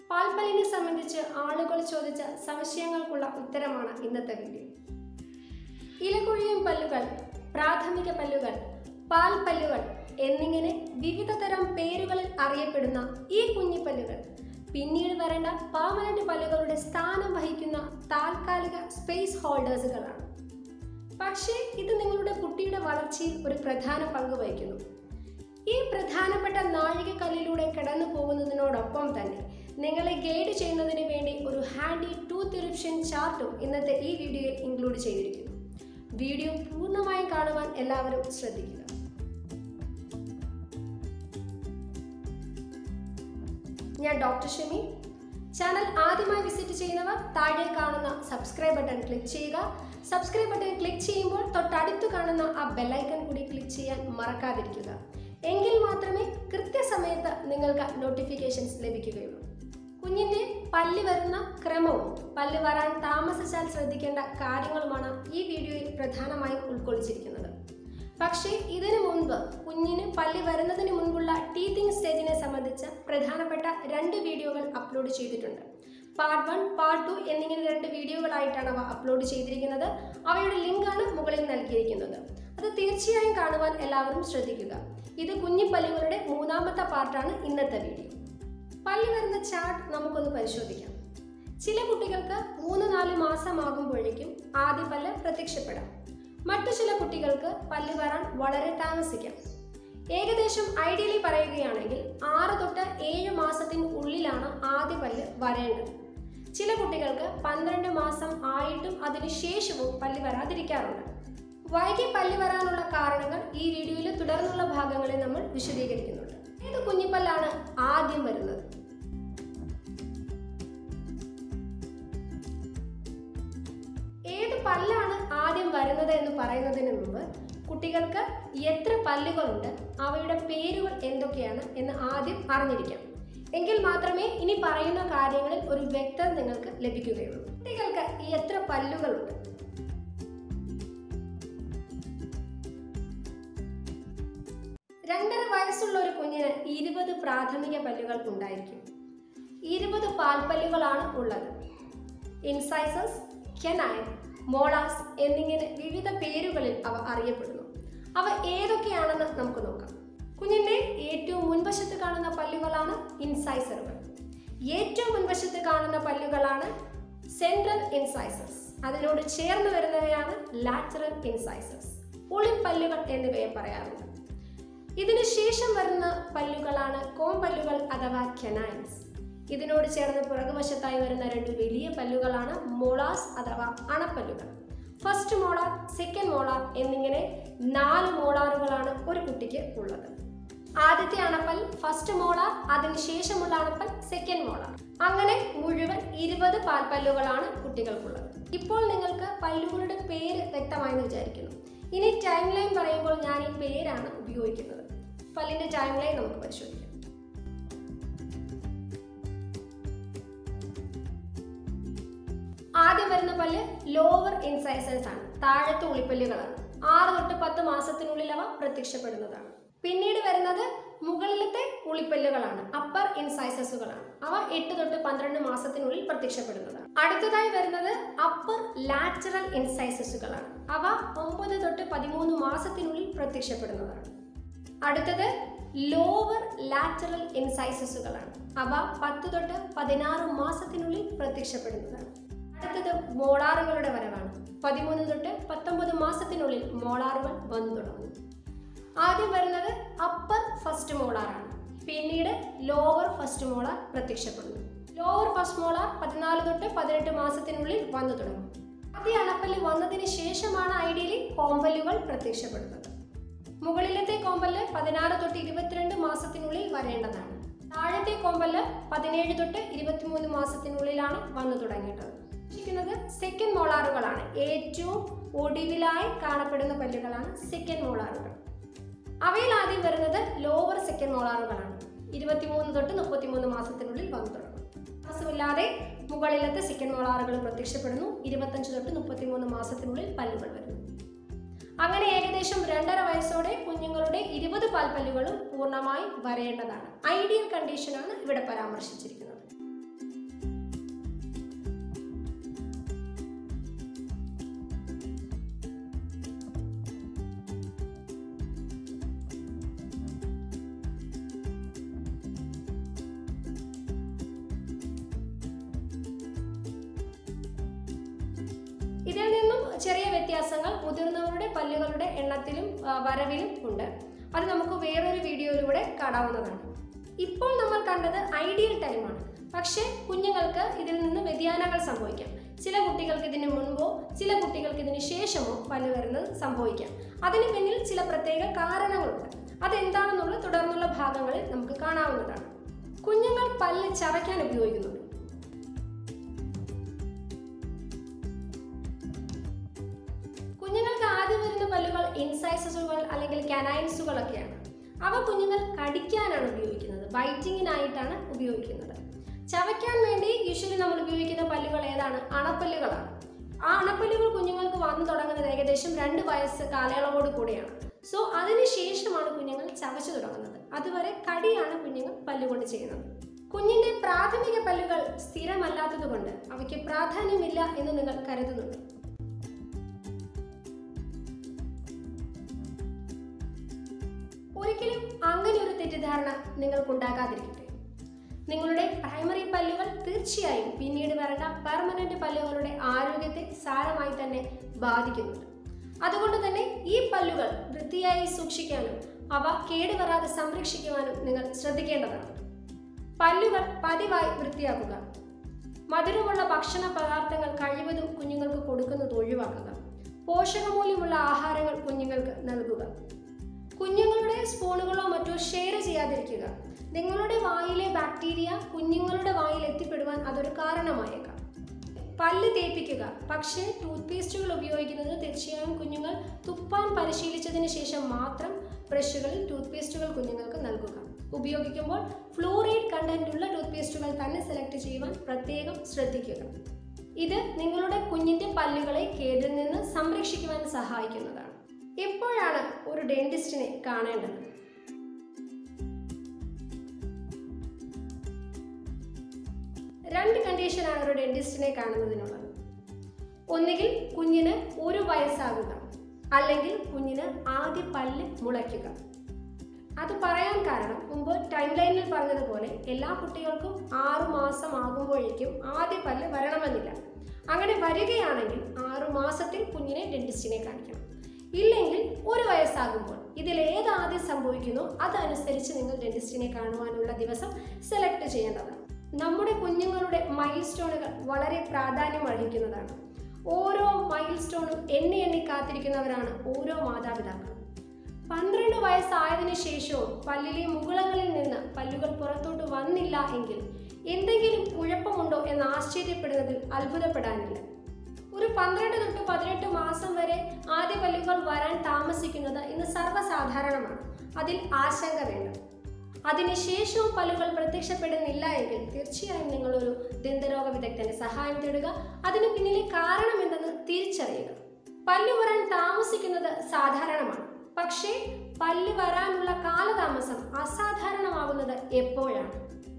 പാൽപ്പല്ലിനെ സംബന്ധിച്ച് ആളുകൾ ചോദിച്ച സംശയങ്ങൾക്കുള്ള ഉത്തരമാണ് ഇന്നത്തെ വീഡിയോ ഇലകുഴിയും പല്ലുകൾ പ്രാഥമിക പല്ലുകൾ പാൽപ്പല്ലുകൾ എന്നിങ്ങനെ വിവിധ തരം പേരുകളിൽ അറിയപ്പെടുന്ന ഈ കുഞ്ഞിപ്പല്ലുകൾ പിന്നീട് വരേണ്ട പാർമനന്റ് പല്ലുകളുടെ സ്ഥാനം വഹിക്കുന്ന താൽക്കാലിക സ്പേസ് ഹോൾഡേഴ്സുകളാണ് പക്ഷേ ഇത് നിങ്ങളുടെ കുട്ടിയുടെ വളർച്ചയിൽ ഒരു പ്രധാന പങ്ക് വഹിക്കുന്നു ഈ പ്രധാനപ്പെട്ട നാഴികക്കല്ലിലൂടെ കടന്നു പോകുന്നതിനോടൊപ്പം തന്നെ നിങ്ങളെ ഗൈഡ് ചെയ്യുന്നതിന് വേണ്ടി ഒരു ഹാൻഡി ടൂത്ത് ഇറിപ്ഷൻ ചാർട്ടും ഇന്നത്തെ ഈ വീഡിയോയിൽ ഇൻക്ലൂഡ് ചെയ്തിരിക്കുന്നു വീഡിയോ പൂർണ്ണമായും കാണുവാൻ എല്ലാവരും ശ്രദ്ധിക്കുക ഞാൻ ഡോക്ടർ ഷമി ചാനൽ ആദ്യമായി വിസിറ്റ് ചെയ്യുന്നവർ താഴെ കാണുന്ന സബ്സ്ക്രൈബ് ബട്ടൺ ക്ലിക്ക് ചെയ്യുക സബ്സ്ക്രൈബ് ബട്ടൺ ക്ലിക്ക് ചെയ്യുമ്പോൾ തൊട്ടടുത്ത് കാണുന്ന ആ ബെല്ലൈക്കൺ കൂടി ക്ലിക്ക് ചെയ്യാൻ മറക്കാതിരിക്കുക എങ്കിൽ മാത്രമേ കൃത്യസമയത്ത് നിങ്ങൾക്ക് നോട്ടിഫിക്കേഷൻസ് ലഭിക്കുകയുള്ളൂ കുഞ്ഞിൻ്റെ പല്ല് വരുന്ന ക്രമവും പല്ല് വരാൻ താമസിച്ചാൽ ശ്രദ്ധിക്കേണ്ട കാര്യങ്ങളുമാണ് ഈ വീഡിയോയിൽ പ്രധാനമായും ഉൾക്കൊള്ളിച്ചിരിക്കുന്നത് പക്ഷേ ഇതിനു മുൻപ് കുഞ്ഞിന് പല്ല് വരുന്നതിന് മുൻപുള്ള ടീത്തിങ് സ്റ്റേജിനെ സംബന്ധിച്ച പ്രധാനപ്പെട്ട രണ്ട് വീഡിയോകൾ അപ്ലോഡ് ചെയ്തിട്ടുണ്ട് പാർട്ട് വൺ പാർട്ട് ടു എന്നിങ്ങനെ രണ്ട് വീഡിയോകളായിട്ടാണ് അവ അപ്ലോഡ് ചെയ്തിരിക്കുന്നത് അവയുടെ ലിങ്കാണ് മുകളിൽ നൽകിയിരിക്കുന്നത് അത് തീർച്ചയായും കാണുവാൻ എല്ലാവരും ശ്രദ്ധിക്കുക ഇത് കുഞ്ഞിപ്പല്ലുകളുടെ മൂന്നാമത്തെ പാർട്ടാണ് ഇന്നത്തെ വീഡിയോ പല്ല് വരുന്ന ചാർട്ട് നമുക്കൊന്ന് പരിശോധിക്കാം ചില കുട്ടികൾക്ക് മൂന്ന് നാല് മാസമാകുമ്പോഴേക്കും ആദ്യ പല്ല് പ്രത്യക്ഷപ്പെടാം മറ്റു ചില കുട്ടികൾക്ക് പല്ല് വരാൻ വളരെ താമസിക്കാം ഏകദേശം ഐഡിയലി പറയുകയാണെങ്കിൽ ആറ് തൊട്ട് ഏഴ് മാസത്തിന് ഉള്ളിലാണ് ആദ്യ പല്ല് വരേണ്ടത് ചില കുട്ടികൾക്ക് പന്ത്രണ്ട് മാസം ആയിട്ടും അതിനുശേഷവും പല്ല് വരാതിരിക്കാറുണ്ട് വൈകി പല്ല് വരാനുള്ള കാരണങ്ങൾ ഈ വീഡിയോയിൽ തുടർന്നുള്ള ഭാഗങ്ങളിൽ നമ്മൾ വിശദീകരിക്കുന്നുണ്ട് ഏത് കുഞ്ഞിപ്പല്ലാണ് ആദ്യം വരുന്നത് ഏത് പല്ലാണ് ആദ്യം വരുന്നത് എന്ന് പറയുന്നതിന് മുമ്പ് കുട്ടികൾക്ക് എത്ര പല്ലുകളുണ്ട് അവയുടെ പേരുകൾ എന്തൊക്കെയാണ് എന്ന് ആദ്യം അറിഞ്ഞിരിക്കാം എങ്കിൽ മാത്രമേ ഇനി പറയുന്ന കാര്യങ്ങളിൽ ഒരു വ്യക്തത നിങ്ങൾക്ക് ലഭിക്കുകയുള്ളൂ കുട്ടികൾക്ക് എത്ര പല്ലുകളുണ്ട് രണ്ടര വയസ്സുള്ള ഒരു കുഞ്ഞിന് ഇരുപത് പ്രാഥമിക പല്ലുകൾ ഉണ്ടായിരിക്കും ഇരുപത് പാൽപ്പല്ലുകളാണ് ഉള്ളത് ഇൻസൈസസ് കെനൈൻ മോളാസ് എന്നിങ്ങനെ വിവിധ പേരുകളിൽ അവ അറിയപ്പെടുന്നു അവ ഏതൊക്കെയാണെന്ന് നമുക്ക് നോക്കാം കുഞ്ഞിന്റെ ഏറ്റവും മുൻവശത്ത് കാണുന്ന പല്ലുകളാണ് ഇൻസൈസറുകൾ ഏറ്റവും മുൻവശത്ത് കാണുന്ന പല്ലുകളാണ് സെൻട്രൽ ഇൻസൈസസ് അതിനോട് ചേർന്ന് വരുന്നവയാണ് ലാറ്ററൽ ഇൻസൈസസ് ഒളിപ്പല്ലുകൾ എന്നിവയെ പറയാറുണ്ട് ഇതിനു ശേഷം വരുന്ന പല്ലുകളാണ് കോമ്പല്ലുകൾ അഥവാ കെനൈൻസ് ഇതിനോട് ചേർന്ന് പുറകുവശത്തായി വരുന്ന രണ്ട് വലിയ പല്ലുകളാണ് മോളാസ് അഥവാ അണപ്പല്ലുകൾ ഫസ്റ്റ് മോളാർ സെക്കൻഡ് മോളാർ എന്നിങ്ങനെ നാല് മോളാറുകളാണ് ഒരു കുട്ടിക്ക് ഉള്ളത് ആദ്യത്തെ അണപ്പൽ ഫസ്റ്റ് മോളാർ അതിനുശേഷമുള്ള അണപ്പൽ സെക്കൻഡ് മോളാർ അങ്ങനെ മുഴുവൻ ഇരുപത് പാൽപ്പല്ലുകളാണ് കുട്ടികൾക്കുള്ളത് ഇപ്പോൾ നിങ്ങൾക്ക് പല്ലുകളുടെ പേര് വ്യക്തമായെന്ന് വിചാരിക്കുന്നു ഇനി ടൈം ലൈൻ പറയുമ്പോൾ ഞാൻ ഈ പേരാണ് ഉപയോഗിക്കുന്നത് പല്ലിന്റെ ടൈം ലൈൻ നമുക്ക് പരിശോധിക്കാം ആദ്യം വരുന്ന പല്ല് ലോവർ ഇൻസൈസേഴ്സ് ആണ് താഴത്തെ ഉളിപ്പല്ലുകളാണ് ആറ് തൊട്ട് പത്ത് മാസത്തിനുള്ളിൽ അവ പ്രത്യക്ഷപ്പെടുന്നതാണ് പിന്നീട് വരുന്നത് മുകളിലത്തെ ഉളിപ്പല്ലുകളാണ് അപ്പർ ഇൻസൈസസുകളാണ് അവ എട്ട് തൊട്ട് പന്ത്രണ്ട് മാസത്തിനുള്ളിൽ പ്രത്യക്ഷപ്പെടുന്നതാണ് അടുത്തതായി വരുന്നത് അപ്പർ ലാറ്ററൽ ഇൻസൈസസുകളാണ് അവ ഒമ്പത് തൊട്ട് പതിമൂന്ന് മാസത്തിനുള്ളിൽ പ്രത്യക്ഷപ്പെടുന്നതാണ് അടുത്തത് ലോവർ ലാറ്ററൽ ഇൻസൈസസുകളാണ് അവ പത്ത് തൊട്ട് പതിനാറ് മാസത്തിനുള്ളിൽ പ്രത്യക്ഷപ്പെടുന്നതാണ് അടുത്തത് മോളാറുകളുടെ വരവാണ് പതിമൂന്ന് തൊട്ട് പത്തൊമ്പത് മാസത്തിനുള്ളിൽ മോളാറുകൾ വന്നു തുടങ്ങുന്നു ആദ്യം വരുന്നത് അപ്പർ ഫസ്റ്റ് മോളാറാണ് പിന്നീട് ലോവർ ഫസ്റ്റ് മോളാർ പ്രത്യക്ഷപ്പെടുന്നു ലോവർ ഫസ്റ്റ് മോളാർ പതിനാല് തൊട്ട് പതിനെട്ട് മാസത്തിനുള്ളിൽ വന്നു തുടങ്ങും ആദ്യ അണപ്പല്ല് വന്നതിന് ശേഷമാണ് ഐഡിയലി കോമ്പല്ലുകൾ പ്രത്യക്ഷപ്പെടുന്നത് മുകളിലത്തെ കോമ്പല്ല് പതിനാറ് തൊട്ട് ഇരുപത്തിരണ്ട് മാസത്തിനുള്ളിൽ വരേണ്ടതാണ് താഴത്തെ കോമ്പല്ല് പതിനേഴ് തൊട്ട് ഇരുപത്തിമൂന്ന് മാസത്തിനുള്ളിലാണ് വന്നു തുടങ്ങേണ്ടത് ഉദ്ദേശിക്കുന്നത് സെക്കൻഡ് മോളാറുകളാണ് ഏറ്റവും ഒടുവിലായി കാണപ്പെടുന്ന പല്ലുകളാണ് സെക്കൻഡ് മോളാറുകൾ അവയിൽ ആദ്യം വരുന്നത് ലോവർ സെക്കൻഡ് മോളാറുകളാണ് ഇരുപത്തിമൂന്ന് തൊട്ട് മുപ്പത്തിമൂന്ന് മാസത്തിനുള്ളിൽ വന്നു തുടങ്ങും മാസമില്ലാതെ മുകളിലത്തെ സെക്കൻഡ് മോളാറുകൾ പ്രത്യക്ഷപ്പെടുന്നു ഇരുപത്തഞ്ച് തൊട്ട് മുപ്പത്തിമൂന്ന് മാസത്തിനുള്ളിൽ പല്ലുകൾ വരുന്നു അങ്ങനെ ഏകദേശം രണ്ടര വയസ്സോടെ കുഞ്ഞുങ്ങളുടെ ഇരുപത് പാൽപ്പല്ലുകളും പൂർണ്ണമായി വരേണ്ടതാണ് ഐഡിയൽ കണ്ടീഷനാണ് ഇവിടെ പരാമർശിച്ചിരിക്കുന്നത് ചെറിയ വ്യത്യാസങ്ങൾ മുതിർന്നവരുടെ പല്ലുകളുടെ എണ്ണത്തിലും ആ, വരവിലും ഉണ്ട് അത് നമുക്ക് വേറൊരു വീഡിയോയിലൂടെ കാണാവുന്നതാണ് ഇപ്പോൾ നമ്മൾ കണ്ടത് ഐഡിയൽ ടൈമാണ് പക്ഷേ കുഞ്ഞുങ്ങൾക്ക് ഇതിൽ നിന്ന് വ്യതിയാനങ്ങൾ സംഭവിക്കാം ചില കുട്ടികൾക്ക് ഇതിന് മുൻപോ ചില കുട്ടികൾക്ക് ഇതിന് ശേഷമോ പല്ല് വരുന്നത് സംഭവിക്കാം അതിന് പിന്നിൽ ചില പ്രത്യേക കാരണങ്ങളുണ്ട് അതെന്താണെന്നുള്ള തുടർന്നുള്ള ഭാഗങ്ങളിൽ നമുക്ക് കാണാവുന്നതാണ് കുഞ്ഞുങ്ങൾ പല്ല് ചവയ്ക്കാൻ ഉപയോഗിക്കുന്നുണ്ട് കുഞ്ഞുങ്ങൾക്ക് ആദ്യം വരുന്ന പല്ലുകൾ ഇൻസൈസസുകൾ അല്ലെങ്കിൽ കനൈൻസുകളൊക്കെയാണ് അവ കുഞ്ഞുങ്ങൾ കടിക്കാനാണ് ഉപയോഗിക്കുന്നത് ബൈറ്റിങ്ങിനായിട്ടാണ് ഉപയോഗിക്കുന്നത് ചവയ്ക്കാൻ വേണ്ടി യൂഷ്വലി നമ്മൾ ഉപയോഗിക്കുന്ന പല്ലുകൾ ഏതാണ് അണപ്പല്ലുകളാണ് ആ അണപ്പല്ലുകൾ കുഞ്ഞുങ്ങൾക്ക് വന്നു തുടങ്ങുന്നത് ഏകദേശം രണ്ട് വയസ്സ് കാലയളവോട് കൂടിയാണ് സോ അതിനുശേഷമാണ് കുഞ്ഞുങ്ങൾ ചവച്ചു തുടങ്ങുന്നത് അതുവരെ കടിയാണ് കുഞ്ഞുങ്ങൾ പല്ലുകൊണ്ട് ചെയ്യുന്നത് കുഞ്ഞിന്റെ പ്രാഥമിക പല്ലുകൾ സ്ഥിരമല്ലാത്തതുകൊണ്ട് അവയ്ക്ക് പ്രാധാന്യമില്ല എന്ന് നിങ്ങൾ കരുതുന്നുണ്ട് ഒരിക്കലും അങ്ങനെ ഒരു തെറ്റിദ്ധാരണ നിങ്ങൾക്കുണ്ടാകാതിരിക്കട്ടെ നിങ്ങളുടെ പ്രൈമറി പല്ലുകൾ തീർച്ചയായും പിന്നീട് വരേണ്ട പെർമനന്റ് പല്ലുകളുടെ ആരോഗ്യത്തെ സാരമായി തന്നെ ബാധിക്കുന്നുണ്ട് അതുകൊണ്ട് തന്നെ ഈ പല്ലുകൾ വൃത്തിയായി സൂക്ഷിക്കാനും അവ കേടുവരാതെ സംരക്ഷിക്കുവാനും നിങ്ങൾ ശ്രദ്ധിക്കേണ്ടതാണ് പല്ലുകൾ പതിവായി വൃത്തിയാക്കുക മധുരമുള്ള ഭക്ഷണ പദാർത്ഥങ്ങൾ കഴിവതും കുഞ്ഞുങ്ങൾക്ക് കൊടുക്കുന്നത് ഒഴിവാക്കുക പോഷകമൂല്യമുള്ള ആഹാരങ്ങൾ കുഞ്ഞുങ്ങൾക്ക് നൽകുക കുഞ്ഞുങ്ങളുടെ സ്പൂണുകളോ മറ്റോ ഷെയർ ചെയ്യാതിരിക്കുക നിങ്ങളുടെ വായിലെ ബാക്ടീരിയ കുഞ്ഞുങ്ങളുടെ വായിൽ എത്തിപ്പെടുവാൻ അതൊരു കാരണമായേക്കാം പല്ല് തേപ്പിക്കുക പക്ഷേ ടൂത്ത് പേസ്റ്റുകൾ ഉപയോഗിക്കുന്നത് തീർച്ചയായും കുഞ്ഞുങ്ങൾ തുപ്പാൻ പരിശീലിച്ചതിന് ശേഷം മാത്രം ബ്രഷുകളിൽ ടൂത്ത് പേസ്റ്റുകൾ കുഞ്ഞുങ്ങൾക്ക് നൽകുക ഉപയോഗിക്കുമ്പോൾ ഫ്ലൂറൈഡ് കണ്ടന്റ് ഉള്ള ടൂത്ത് പേസ്റ്റുകൾ തന്നെ സെലക്ട് ചെയ്യുവാൻ പ്രത്യേകം ശ്രദ്ധിക്കുക ഇത് നിങ്ങളുടെ കുഞ്ഞിന്റെ പല്ലുകളെ കേടിൽ നിന്ന് സംരക്ഷിക്കുവാൻ സഹായിക്കുന്നതാണ് എപ്പോഴാണ് ഒരു ഡെന്റിസ്റ്റിനെ കാണേണ്ടത് രണ്ട് കണ്ടീഷനാണ് ഒരു ഡെന്റിസ്റ്റിനെ കാണുന്നതിനുള്ളത് ഒന്നുകിൽ കുഞ്ഞിന് ഒരു വയസ്സാകുക അല്ലെങ്കിൽ കുഞ്ഞിന് ആദ്യ പല്ല് മുളയ്ക്കുക അത് പറയാൻ കാരണം മുമ്പ് ടൈം ലൈനിൽ പറഞ്ഞതുപോലെ എല്ലാ കുട്ടികൾക്കും ആറു മാസം ആകുമ്പോഴേക്കും ആദ്യ പല്ല് വരണമെന്നില്ല അങ്ങനെ വരികയാണെങ്കിൽ ആറു മാസത്തിൽ കുഞ്ഞിനെ ഡെന്റിസ്റ്റിനെ കാണിക്കണം ഇല്ലെങ്കിൽ ഒരു വയസ്സാകുമ്പോൾ ഇതിൽ ഏത് ആദ്യം സംഭവിക്കുന്നോ അതനുസരിച്ച് നിങ്ങൾ ഡെന്റിസ്റ്റിനെ കാണുവാനുള്ള ദിവസം സെലക്ട് ചെയ്യേണ്ടതാണ് നമ്മുടെ കുഞ്ഞുങ്ങളുടെ മൈൽ സ്റ്റോണുകൾ വളരെ പ്രാധാന്യം അർഹിക്കുന്നതാണ് ഓരോ മൈൽ സ്റ്റോണും എണ്ണി എണ്ണി കാത്തിരിക്കുന്നവരാണ് ഓരോ മാതാപിതാക്കളും പന്ത്രണ്ട് വയസ്സായതിനു ശേഷവും പല്ലിലെ മുകുളങ്ങളിൽ നിന്ന് പല്ലുകൾ പുറത്തോട്ട് വന്നില്ല എങ്കിൽ എന്തെങ്കിലും കുഴപ്പമുണ്ടോ എന്ന് ആശ്ചര്യപ്പെടുന്നതിൽ അത്ഭുതപ്പെടാനില്ല ഒരു പന്ത്രണ്ട് തൊട്ട് പതിനെട്ട് മാസം വരെ ആദ്യ പല്ലുകൾ വരാൻ താമസിക്കുന്നത് ഇന്ന് സർവ്വസാധാരണമാണ് അതിൽ ആശങ്ക വേണ്ട അതിനുശേഷവും പല്ലുകൾ പ്രത്യക്ഷപ്പെടുന്നില്ല എങ്കിൽ തീർച്ചയായും നിങ്ങളൊരു ദന്തരോഗ വിദഗ്ധന്റെ സഹായം തേടുക അതിന് പിന്നിലെ കാരണം എന്തെന്ന് തിരിച്ചറിയുക പല്ല് വരാൻ താമസിക്കുന്നത് സാധാരണമാണ് പക്ഷേ പല്ല് വരാനുള്ള കാലതാമസം അസാധാരണമാകുന്നത് എപ്പോഴാണ്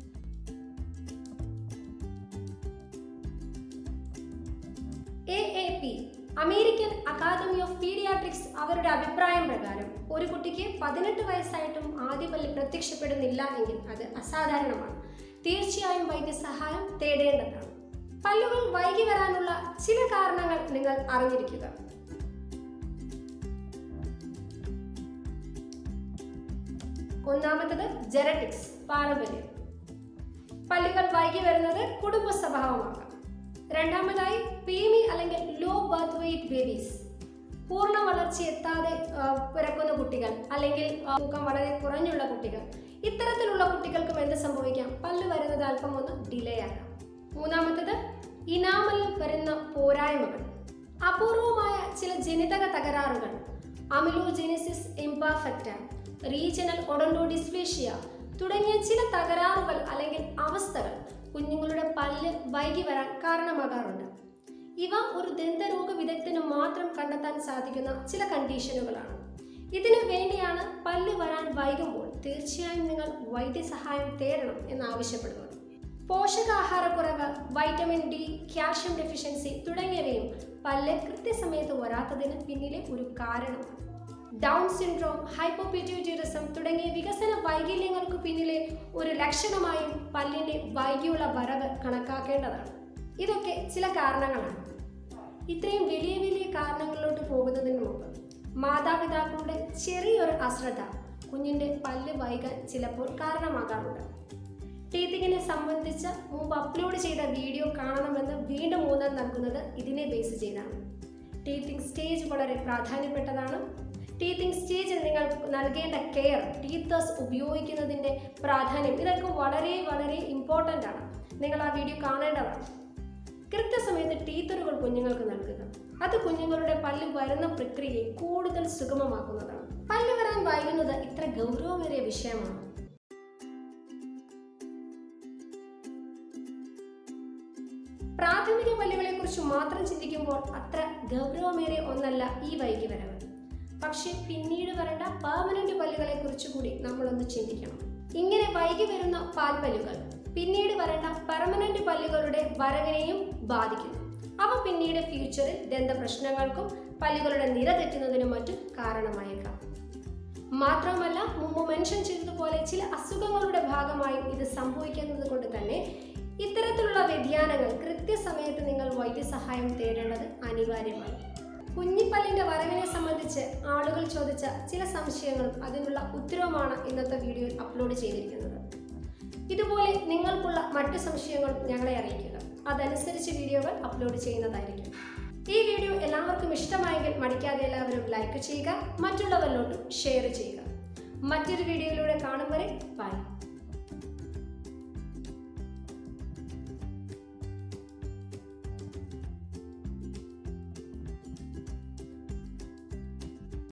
A A P American Academy of Pediatrics അവരുടെ അഭിപ്രായം പ്രകാരം ഒരു കുട്ടിക്ക് പതിനെട്ട് വയസ്സായിട്ടും ആദ്യ പല്ല് പ്രത്യക്ഷപ്പെടുന്നില്ല എങ്കിൽ അത് അസാധാരണമാണ് തീർച്ചയായും വൈദ്യസഹായം തേടേണ്ടതാണ് പല്ലുകൾ വൈകി വരാനുള്ള ചില കാരണങ്ങൾ നിങ്ങൾ അറിഞ്ഞിരിക്കുക ഒന്നാമത്തത് ജനറ്റിക്സ് പാരമ്പര്യം പല്ലുകൾ വൈകി വരുന്നത് കുടുംബ സ്വഭാവമാകാം രണ്ടാമതായി പീമി അല്ലെങ്കിൽ ലോ ബർത്ത് വെയിറ്റ് ബേബീസ് പൂർണ്ണ വളർച്ച എത്താതെ ആ, പിറക്കുന്ന കുട്ടികൾ അല്ലെങ്കിൽ ആ, തൂക്കം വളരെ കുറഞ്ഞുള്ള കുട്ടികൾ ഇത്തരത്തിലുള്ള കുട്ടികൾക്കും എന്ത് സംഭവിക്കാം പല്ല് വരുന്നത് അല്പം ഒന്ന് ഡിലേ ആകാം മൂന്നാമത്തത് ഇനാമലിൽ വരുന്ന പോരായ്മകൾ അപൂർവമായ ചില ജനിതക തകരാറുകൾ അമിലോജെനിസിസ് ഇംപെർഫെക്റ്റ റീജണൽ ഒഡോണ്ടോ ഡിസ്പേഷ്യ തുടങ്ങിയ ചില തകരാറുകൾ അല്ലെങ്കിൽ അവസ്ഥകൾ കുഞ്ഞുങ്ങളുടെ പല്ല് വൈകി വരാൻ കാരണമാകാറുണ്ട് ഇവ ഒരു ദന്തരോഗ വിദഗ്ധന് മാത്രം കണ്ടെത്താൻ സാധിക്കുന്ന ചില കണ്ടീഷനുകളാണ് ഇതിനു വേണ്ടിയാണ് പല്ല് വരാൻ വൈകുമ്പോൾ തീർച്ചയായും നിങ്ങൾ വൈദ്യസഹായം തേടണം എന്ന് ആവശ്യപ്പെടുന്നത് പോഷകാഹാരക്കുറവ് വൈറ്റമിൻ ഡി കാൽഷ്യം ഡെഫിഷ്യൻസി തുടങ്ങിയവയും പല്ല് കൃത്യസമയത്ത് വരാത്തതിന് പിന്നിലെ ഒരു കാരണമാണ് ഡൗൺ സിൻഡ്രോം ഹൈപ്പോപിറ്റ്യൂട്ടറിസം തുടങ്ങിയ വികസന വൈകല്യങ്ങൾക്ക് പിന്നിലെ ഒരു ലക്ഷണമായും പല്ലിന്റെ വൈകിയുള്ള വരവ് കണക്കാക്കേണ്ടതാണ് ഇതൊക്കെ ചില കാരണങ്ങളാണ് ഇത്രയും വലിയ വലിയ കാരണങ്ങളിലോട്ട് പോകുന്നതിന് മുമ്പ് മാതാപിതാക്കളുടെ ചെറിയൊരു അശ്രദ്ധ കുഞ്ഞിൻ്റെ പല്ല് വൈകാൻ ചിലപ്പോൾ കാരണമാകാറുണ്ട് ടീത്തിങ്ങിനെ സംബന്ധിച്ച് മുമ്പ് അപ്ലോഡ് ചെയ്ത വീഡിയോ കാണണമെന്ന് വീണ്ടും ഊന്നൽ നൽകുന്നത് ഇതിനെ ബേസ് ചെയ്താണ് ടീത്തിങ് സ്റ്റേജ് വളരെ പ്രാധാന്യപ്പെട്ടതാണ് ടീത്തിങ് സ്റ്റേജിൽ നിങ്ങൾ നൽകേണ്ട കെയർ ടീത്തേഴ്സ് ഉപയോഗിക്കുന്നതിൻ്റെ പ്രാധാന്യം ഇതൊക്കെ വളരെ വളരെ ഇമ്പോർട്ടൻ്റ് ആണ് നിങ്ങൾ ആ വീഡിയോ കാണേണ്ടതാണ് കൃത്യസമയത്ത് ടീത്തറുകൾ കുഞ്ഞുങ്ങൾക്ക് നൽകുക അത് കുഞ്ഞുങ്ങളുടെ പല്ല് വരുന്ന പ്രക്രിയയെ കൂടുതൽ സുഗമമാക്കുന്നതാണ് പല്ല് വരാൻ വൈകുന്നത് ഇത്ര ഗൗരവമേറിയ വിഷയമാണ് പ്രാഥമിക പല്ലുകളെ കുറിച്ച് മാത്രം ചിന്തിക്കുമ്പോൾ അത്ര ഗൗരവമേറിയ ഒന്നല്ല ഈ വൈകി വരവ് പക്ഷെ പിന്നീട് വരേണ്ട പെർമനന്റ് പല്ലുകളെ കുറിച്ച് കൂടി നമ്മളൊന്ന് ചിന്തിക്കണം ഇങ്ങനെ വൈകി വരുന്ന പാൽപ്പല്ലുകൾ പിന്നീട് വരേണ്ട പെർമനന്റ് പല്ലുകളുടെ വരവിനെയും ബാധിക്കുന്നു അവ പിന്നീട് ഫ്യൂച്ചറിൽ ദന്തപ്രശ്നങ്ങൾക്കും പല്ലുകളുടെ നിര തെറ്റുന്നതിനും മറ്റും കാരണമായേക്കാം മാത്രമല്ല മുമ്പ് മെൻഷൻ ചെയ്തതുപോലെ ചില അസുഖങ്ങളുടെ ഭാഗമായും ഇത് സംഭവിക്കുന്നത് കൊണ്ട് തന്നെ ഇത്തരത്തിലുള്ള വ്യതിയാനങ്ങൾ കൃത്യസമയത്ത് നിങ്ങൾ വൈദ്യസഹായം തേടേണ്ടത് അനിവാര്യമാണ് കുഞ്ഞിപ്പല്ലിന്റെ വരവിനെ സംബന്ധിച്ച് ആളുകൾ ചോദിച്ച ചില സംശയങ്ങളും അതിനുള്ള ഉത്തരവുമാണ് ഇന്നത്തെ വീഡിയോയിൽ അപ്ലോഡ് ചെയ്തിരിക്കുന്നത് ഇതുപോലെ നിങ്ങൾക്കുള്ള മറ്റു സംശയങ്ങളും ഞങ്ങളെ അറിയിക്കുക അതനുസരിച്ച് വീഡിയോകൾ അപ്ലോഡ് ചെയ്യുന്നതായിരിക്കും ഈ വീഡിയോ എല്ലാവർക്കും ഇഷ്ടമായെങ്കിൽ മടിക്കാതെ എല്ലാവരും ലൈക്ക് ചെയ്യുക മറ്റുള്ളവരിലോട്ടും ഷെയർ ചെയ്യുക മറ്റൊരു വീഡിയോയിലൂടെ കാണും വരെ ബൈ